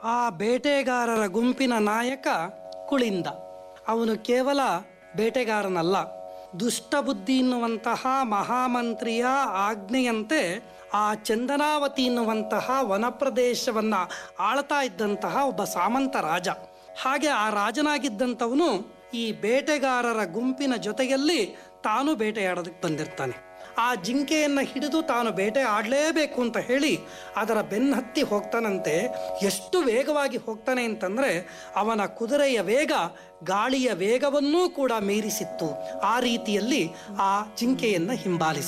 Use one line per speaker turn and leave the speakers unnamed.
ಆ ಬೇಟೆಗಾರರ ಗುಂಪಿನ ನಾಯಕ ಕುಳಿಂದ ಅವನು ಕೇವಲ ಬೇಟೆಗಾರನಲ್ಲ ದುಷ್ಟಬುದ್ಧಿ ಎನ್ನುವಂತಹ ಮಹಾಮಂತ್ರಿಯ ಆಜ್ಞೆಯಂತೆ ಆ ಚಂದನಾವತಿ ಎನ್ನುವಂತಹ ವನಪ್ರದೇಶವನ್ನು ಆಳ್ತಾ ಇದ್ದಂತಹ ಒಬ್ಬ ಸಾಮಂತ ರಾಜ ಹಾಗೆ ಆ ರಾಜನಾಗಿದ್ದಂಥವನು ಈ ಬೇಟೆಗಾರರ ಗುಂಪಿನ ಜೊತೆಯಲ್ಲಿ ತಾನು ಬೇಟೆಯಾಡೋದಕ್ಕೆ ಬಂದಿರ್ತಾನೆ ಆ ಜಿಂಕೆಯನ್ನು ಹಿಡಿದು ತಾನು ಬೇಟೆ ಆಡಲೇಬೇಕು ಅಂತ ಹೇಳಿ ಅದರ ಬೆನ್ನತ್ತಿ ಹೋಗ್ತಾನಂತೆ ಎಷ್ಟು ವೇಗವಾಗಿ ಹೋಗ್ತಾನೆ ಅಂತಂದರೆ ಅವನ ಕುದುರೆಯ ವೇಗ ಗಾಳಿಯ ವೇಗವನ್ನೂ ಕೂಡ ಮೀರಿಸಿತ್ತು ಆ ರೀತಿಯಲ್ಲಿ ಆ ಜಿಂಕೆಯನ್ನು ಹಿಂಬಾಲಿಸಿ